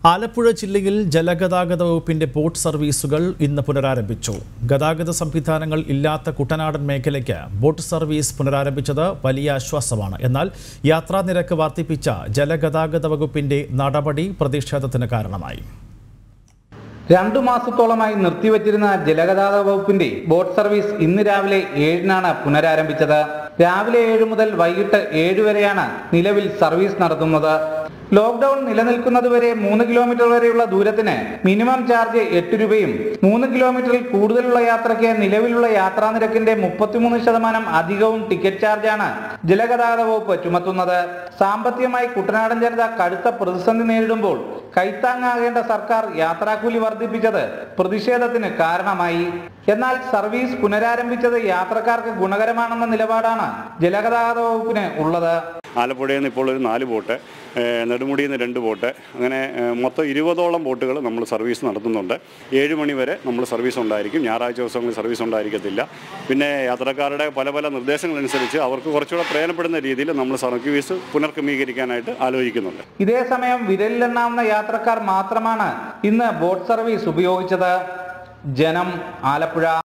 ആലപ്പുഴ ജില്ലയിൽ ജലഗതാഗത വകുപ്പിന്റെ ബോട്ട് സർവീസുകൾ ഇന്ന് പുനരാരംഭിച്ചു ഗതാഗത സംവിധാനങ്ങൾ ഇല്ലാത്ത കുട്ടനാടൻ മേഖലയ്ക്ക് ബോട്ട് സർവീസ് പുനരാരംഭിച്ചത് വലിയ ആശ്വാസമാണ് എന്നാൽ യാത്രാ നിരക്ക് വർദ്ധിപ്പിച്ച ജലഗതാഗത വകുപ്പിന്റെ നടപടി പ്രതിഷേധത്തിന് കാരണമായി രണ്ടു മാസത്തോളമായി നിർത്തിവച്ചിരുന്ന ജലഗതാഗത വകുപ്പിന്റെ ബോട്ട് സർവീസ് ഇന്ന് രാവിലെ ഏഴിനാണ് പുനരാരംഭിച്ചത് രാവിലെ ഏഴ് മുതൽ വൈകിട്ട് ഏഴ് വരെയാണ് നിലവിൽ സർവീസ് നടത്തുന്നത് ലോക്ക്ഡൌൺ നിലനിൽക്കുന്നതുവരെ മൂന്ന് കിലോമീറ്റർ വരെയുള്ള ദൂരത്തിന് മിനിമം ചാർജ് എട്ട് രൂപയും മൂന്ന് കിലോമീറ്ററിൽ കൂടുതലുള്ള യാത്രയ്ക്ക് നിലവിലുള്ള യാത്രാ നിരക്കിന്റെ മുപ്പത്തിമൂന്ന് ശതമാനം അധികവും ടിക്കറ്റ് ചാർജാണ് ജലഗതാഗത വകുപ്പ് ചുമത്തുന്നത് സാമ്പത്തികമായി കുട്ടനാടൻ ജനത കടുത്ത പ്രതിസന്ധി നേരിടുമ്പോൾ കൈത്താങ്ങാകേണ്ട സർക്കാർ യാത്രാക്കൂലി വർദ്ധിപ്പിച്ചത് പ്രതിഷേധത്തിന് കാരണമായി എന്നാൽ സർവീസ് പുനരാരംഭിച്ചത് യാത്രക്കാർക്ക് ഗുണകരമാണെന്ന നിലപാടാണ് ജലഗതാഗത വകുപ്പിന് ഉള്ളത് ആലപ്പുഴയിൽ നിന്ന് ഇപ്പോൾ ഒരു നാല് ബോട്ട് ഏഹ് നെടുമുടിയിൽ നിന്ന് രണ്ട് ബോട്ട് അങ്ങനെ ഏഹ് മൊത്തം ഇരുപതോളം ബോട്ടുകൾ നമ്മൾ സർവീസ് നടത്തുന്നുണ്ട് ഏഴ് മണി വരെ നമ്മൾ സർവീസ് ഉണ്ടായിരിക്കും ഞായറാഴ്ച ദിവസങ്ങളിൽ സർവീസ് ഉണ്ടായിരിക്കത്തില്ല പിന്നെ യാത്രക്കാരുടെ പല പല നിർദ്ദേശങ്ങളനുസരിച്ച് അവർക്ക് കുറച്ചുകൂടെ പ്രയോജനപ്പെടുന്ന രീതിയിൽ നമ്മൾ സർവീസ് പുനർക്രമീകരിക്കാനായിട്ട് ആലോചിക്കുന്നുണ്ട് ഇതേ സമയം വിരലിലെണ്ണാവുന്ന യാത്രക്കാർ മാത്രമാണ് ഇന്ന് ബോട്ട് സർവീസ് ഉപയോഗിച്ചത് ജനം ആലപ്പുഴ